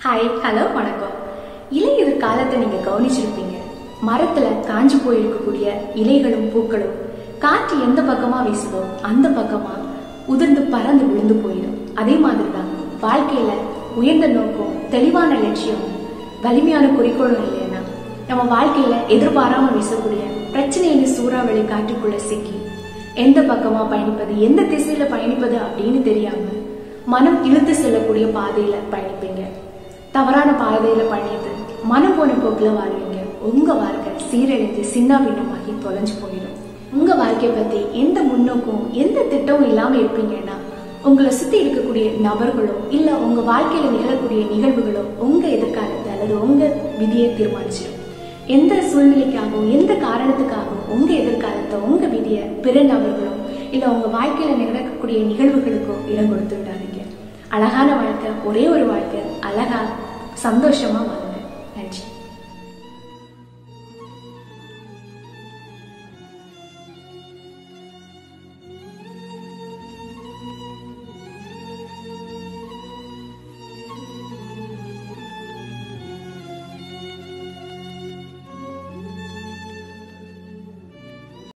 hi hello வணக்கம் இலையுதிர் காலத்தை நீங்க கவனிச்சிருப்பீங்க மரத்துல காஞ்சு போயிருக்கக்கூடிய இலைகளும் பூக்களும் காற்று எந்த பக்கமா வீசுதோ அந்த பக்கமா உதிர்ந்து பறந்து விழுந்து போயிடும் அதே மாதிரிதான் வாழ்க்கையில உயர்ந்த நோக்கம் தெளிவான லட்சியம் வலிமையான குறிக்கோளும் இல்லைன்னா நம்ம வாழ்க்கையில எதிர்பாராம வீசக்கூடிய பிரச்சனைன்னு சூறாவளி காட்டுக்குள்ள சிக்கி எந்த பக்கமா பயணிப்பது எந்த திசையில பயணிப்பது அப்படின்னு தெரியாம மனம் இழுத்து செல்லக்கூடிய பாதையில பயணிப்பீங்க தவறான பாதையில பயணித்து மனம் போன போக்குல வாழ்வீங்க உங்க வாழ்க்கை சீரழிந்து சின்ன பின்னமாகி தொலைஞ்சு போயிடும் உங்க வாழ்க்கையை பத்தி எந்த முன்னோக்கும் எந்த திட்டமும் இல்லாம இருப்பீங்கன்னா உங்களை சுத்தி இருக்கக்கூடிய நபர்களோ இல்ல உங்க வாழ்க்கையில நிகழக்கூடிய நிகழ்வுகளோ உங்க எதிர்காலத்தை அல்லது உங்க விதியை தீர்மானிச்சிடும் எந்த சூழ்நிலைக்காகவும் எந்த காரணத்துக்காகவும் உங்க எதிர்காலத்தை உங்க விதியை பிற நபர்களோ இல்ல உங்க வாழ்க்கையில நடக்கக்கூடிய நிகழ்வுகளுக்கோ இடம் கொடுத்து விடாதீங்க அழகான வாழ்க்கை ஒரே ஒரு வாழ்க்கை அழகா சந்தோஷமா வாழுங்க நன்றி